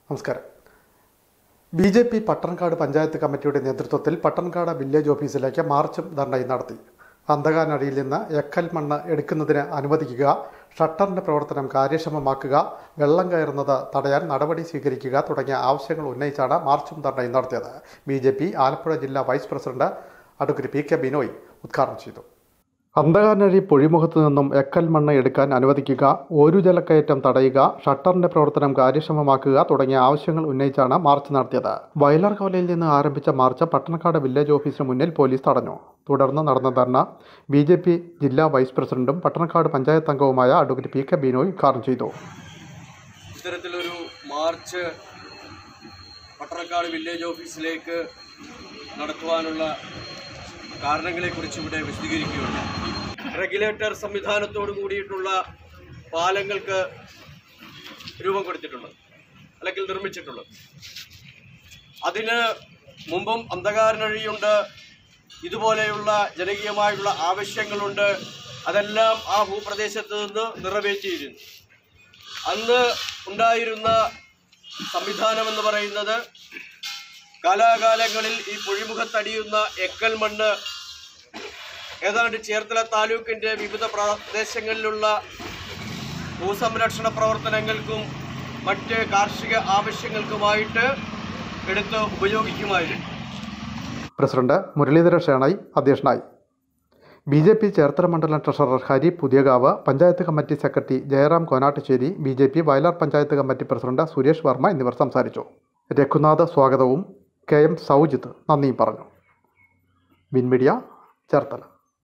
നമസ്കാരം B J P Pattanakkad panchayat കമ്മിറ്റിയുടെ നേതൃത്വത്തിൽ പട്ടണക്കാട് വില്ലേജ് ഓഫീസിലേക്ക് മാർച്ചും ധർണയും നടത്തി അന്ധകാനടിയിൽ നിന്ന് എക്കൽ മണ്ണ് എടുക്കുന്നതിന് അനുവദിക്കുക ഷട്ടറിന്റെ പ്രവർത്തനം കാര്യക്ഷമമാക്കുക വെള്ളം കയറുന്നത് തടയാൻ നടപടി സ്വീകരിക്കുക തുടങ്ങിയ ആവശ്യങ്ങൾ ഉന്നയിച്ചാണ് മാർച്ചും ധർണയും നടത്തിയത് ബി ജെ പി ആലപ്പുഴ ജില്ലാ vice president advocate P K Binoy ഉദ്ഘാടനം ചെയ്തു അന്ധകാനഴി പൊഴിമുഖത്തു നിന്നും എക്കൽ മണ്ണ് എടുക്കാൻ അനുവദിക്കുക ഒരു ജലക്കയറ്റം തടയുക ഷട്ടറിന്റെ പ്രവർത്തനം കാര്യക്ഷമമാക്കുക തുടങ്ങിയ ആവശ്യങ്ങൾ ഉന്നയിച്ചാണ് മാർച്ച് നടത്തിയത് വയലാർ കവലയിൽ നിന്ന് ആരംഭിച്ച മാർച്ച് പട്ടണക്കാട് വില്ലേജ് ഓഫീസിന് മുന്നിൽ പോലീസ് തടഞ്ഞു തുടർന്ന് നടന്ന ധർണ ബി ജെ പി ജില്ലാ വൈസ് പ്രസിഡന്റും പട്ടണക്കാട് പഞ്ചായത്ത് അംഗവുമായ അഡ്വക്കേറ്റ് പി കെ ബിനോയ് ഉദ്ഘാടനം ചെയ്തു ഇത്തരത്തിലൊരു മാർച്ച് പട്ടണക്കാട് വില്ലേജ് ഓഫീസിലേക്ക് നടത്തുവാനുള്ള കാരണങ്ങളെക്കുറിച്ച് ഇവിടെ വിശദീകരിക്കുകയുണ്ട് റെഗുലേറ്റർ സംവിധാനത്തോട് കൂടിയിട്ടുള്ള പാലങ്ങൾക്ക് രൂപം കൊടുത്തിട്ടുള്ളത് അല്ലെങ്കിൽ നിർമ്മിച്ചിട്ടുള്ളത് അതിന് മുമ്പും അന്ധകാരനഴിയുണ്ട് ഇതുപോലെയുള്ള ജനകീയമായുള്ള ആവശ്യങ്ങളുണ്ട് അതെല്ലാം ആ ഭൂപ്രദേശത്ത് നിന്ന് നിറവേറ്റിയിരുന്നു അന്ന് ഉണ്ടായിരുന്ന സംവിധാനം എന്ന് പറയുന്നത് കാലാകാലങ്ങളിൽ ഈ പൊഴിമുഖത്തടിയുന്ന എക്കൽ മണ്ണ് ഏതാണ്ട് ചേർത്തല താലൂക്കിൻ്റെ വിവിധ പ്രദേശങ്ങളിലുള്ള ഭൂസംരക്ഷണ പ്രവർത്തനങ്ങൾക്കും മറ്റ് കാർഷിക ആവശ്യങ്ങൾക്കുമായിട്ട് എടുത്ത് ഉപയോഗിക്കുമായിരുന്നു പ്രസിഡന്റ് മുരളീധര ഷേണായി അധ്യക്ഷനായി ബി ജെ പി ചേർത്തല മണ്ഡലം treasurer Hari Puthiyakavu panchayat committee secretary Jayaram Konattussery B J P Vayalar panchayat committee president Suresh Varma എന്നിവർ സംസാരിച്ചു രഘുനാഥ് സ്വാഗതവും കെ എം സൗജിത്ത് നന്ദിയും പറഞ്ഞു വിൻമീഡിയ ചേർത്തല